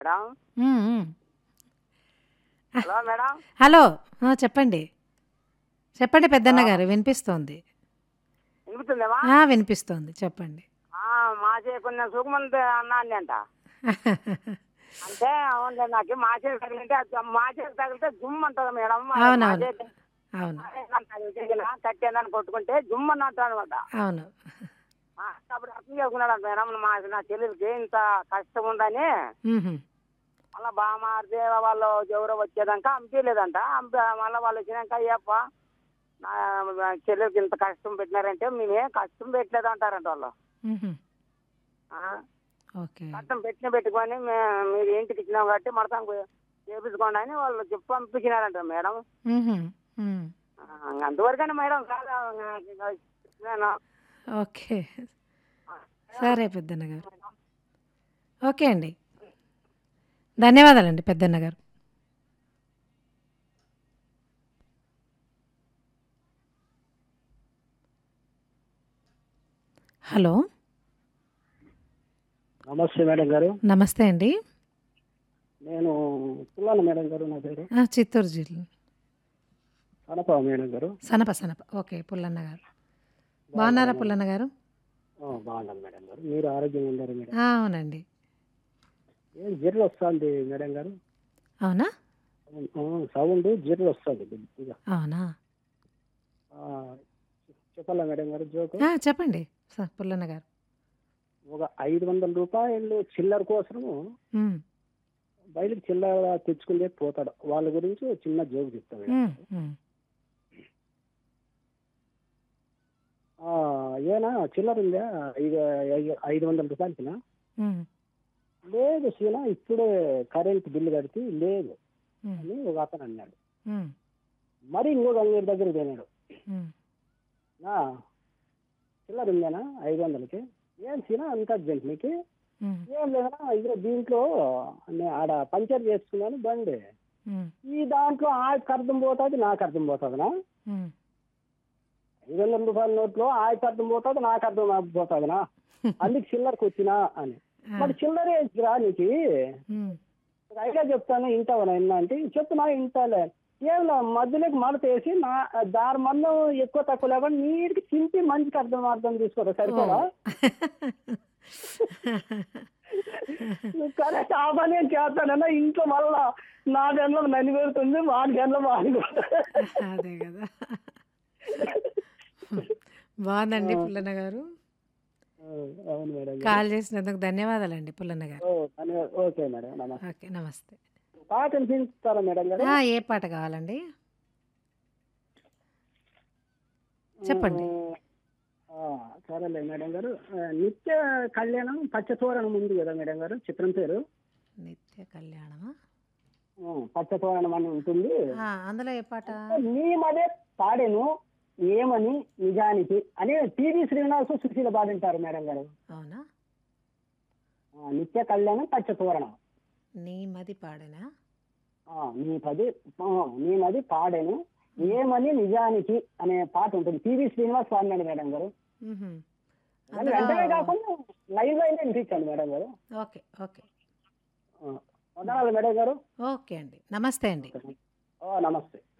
Madam ఉమ్, ఉమ్. Hello madam hello ఆ, చెప్పండి చెప్పండి పెద్దన్న గారు వినిపిస్తోంది వినిపిస్తుందేమా ఆ, వినిపిస్తోంది చెప్పండి ఆ, మాచే కొన్ని సుఖమంత అన్నాన్ని అంట అంటే అవునులే నాకు మాచే తగిలితే అది మాచే తగిలితే జుమ్ అంటది మేడం అవునవును. మాచే అవును కట్టేందని కొట్టుకుంటే జుమ్ అన్నట్టు అనమాట అవును అప్పుడు అర్థం చేసుకున్నాడు మేడం మా నా చెల్లెలకి ఇంత కష్టం ఉందని ఉహుం. మళ్ళీ బాగా మారితే వాళ్ళు ఎవరో వచ్చేదాకా అనిపించలేదంట అంప మళ్ళీ వాళ్ళు వచ్చినాక అయ్యప్ప నా నా చెల్లెలకి ఇంత కష్టం పెట్టినారంటే మేమేం కష్టం పెట్టలేదు అంటారంట వాళ్ళు ఉహుం. ఆ, ఓకే కష్టం పెట్టిన పెట్టుకొని మే- మీరు ఇంటికి ఇచ్చినాం కాబట్టి మడతాం చేపించుకోండి అని వాళ్ళు చెప్పి పంపించినారంట మేడం ఉహుం. ఉమ్. ఆ, అంతవరకనే మేడం కాదు నేను ఓకే సరే పెద్దన్న గారు ఓకే అండి ధన్యవాదాలండి పెద్దన్న గారు హలో నమస్తే మేడం గారు నమస్తే అండి నేను పుల్లాన మేడం గారు నా పేరు ఆ, చిత్తూరు జిల్లా కడప మేడం గారు సనప సనప ఓకే పుల్లన్న గారు బాగున్నారా పుల్లన్న గారు ఆ, బాగున్నాను మేడం గారు మీరు ఆరోగ్యంగా ఉన్నారు మేడం ఆ, అవునండి ఏం జిర్రు వస్తుంది మేడం గారు అవునా ఆ, సౌండ్ జిర్రు వస్తుంది కొద్దిగా అవునా ఆ, చెప్పాలా మేడం గారు జోకు ఆ, చెప్పండి స- పుల్లన్న గారు ఒక ఐదు వందల రూపాయలు చిల్లర కోసము ఉమ్, బయటకు చిల్లర తెచ్చుకుంటే పోతాడు వాళ్ళ గురించి ఒక చిన్న జోక్ చెప్తాను మేడం. ఉమ్, ఉమ్. ఆ, ఏనా చిల్లర ఉందా ఐదు ఐదు- ఐదు వందల రూపాయలకినా ఉమ్, లేదు సీనా ఇప్పుడే కరెంట్ బిల్లు కడితే లేదు ఉమ్, అని ఒక అతను అన్నాడు ఉమ్, మరి ఇంకొక అంగడి దగ్గర పోయినాడు ఉమ్. నా చిల్లర ఉందేనా ఐదు వందలకి ఏం సీనా అంత అర్జెంట్ నీకు ఉమ్, ఏం లేదనా ఇదిగో దీంట్లో నే- ఆడ పంచర్ చేసుకున్నాను బండి ఉమ్, ఈ దాంట్లో ఆయనకు అర్థం పోతుంది నాకు అర్థం పోతుందినా ఉమ్. ఐదు వందల రూపాయల నోట్లో ఆయనకు అర్థం పోతుంది నాకు అర్థం పోతుందినా అందుకు చిల్లరకు వచ్చినా అని ఆ, మరి చిల్లర వేసిరా నీకు ఉమ్, ఒక ఐడియా చెప్తాను ఇంటావా ఎన్న అంటే చెప్తున్నా ఇంటాలే ఏం లే, మధ్యలోకి మడత వేసి నా దారి మందం ఎక్కువ తక్కువ లేకుండా నీటికి చింపి మంచికి అర్థం అర్థం తీసుకోరా సరిపోదా నువ్వు కరెక్ట్ ఆ పని ఏం చేస్తానన్నా ఇంట్లో మళ్ళా నా గంటలో నన్ను పెడుతుంది వాడి గంటలో వాడి అదే కదా బాగుందండి పుల్లన్న గారు అవును మేడం గారు. కాల్ చేసినందుకు ధన్యవాదాలండి పుల్లన్న గారు ఓ, ధన్యవాదాలు. ఓకే మేడం నమస్తే ఓకే నమస్తే పాట వినిపిస్తారా మేడం గారు ఆ, ఏ పాట కావాలండి చెప్పండి ఆ, సరేలే మేడం గారు ఆ, నిత్య కళ్యాణం పచ్చతోరణం ఉంది కదా మేడం గారు చిత్రం పేరు నిత్య కళ్యాణమా ఆ, పచ్చతోరణం అని ఉంటుంది ఆ, అందులో ఏ పాట నీ మదే పాడెను ఏమని నిజానికి అని టీవీ శ్రీనివాసు సుశీల పాడింటారు మేడం గారు అవునా ఆ, నిత్య కళ్యాణం పచ్చతోరణం నీ మది పాడేనా ఆ, నీ పది ఆ, నీ మది పాడెను ఏమని నిజానికి అనే పాట ఉంటుంది టీవీ శ్రీనివాస్ పాడినాడు మేడం గారు మ్మ్హ్మ్. అది వెంటనే అందులో కాకుండా లైవ్ లో అయితే వినిపించండి మేడం గారు ఓకే ఓకే ఆ, వందనాలు మేడం గారు ఓకే అండి నమస్తే అండి ఓ, నమస్తే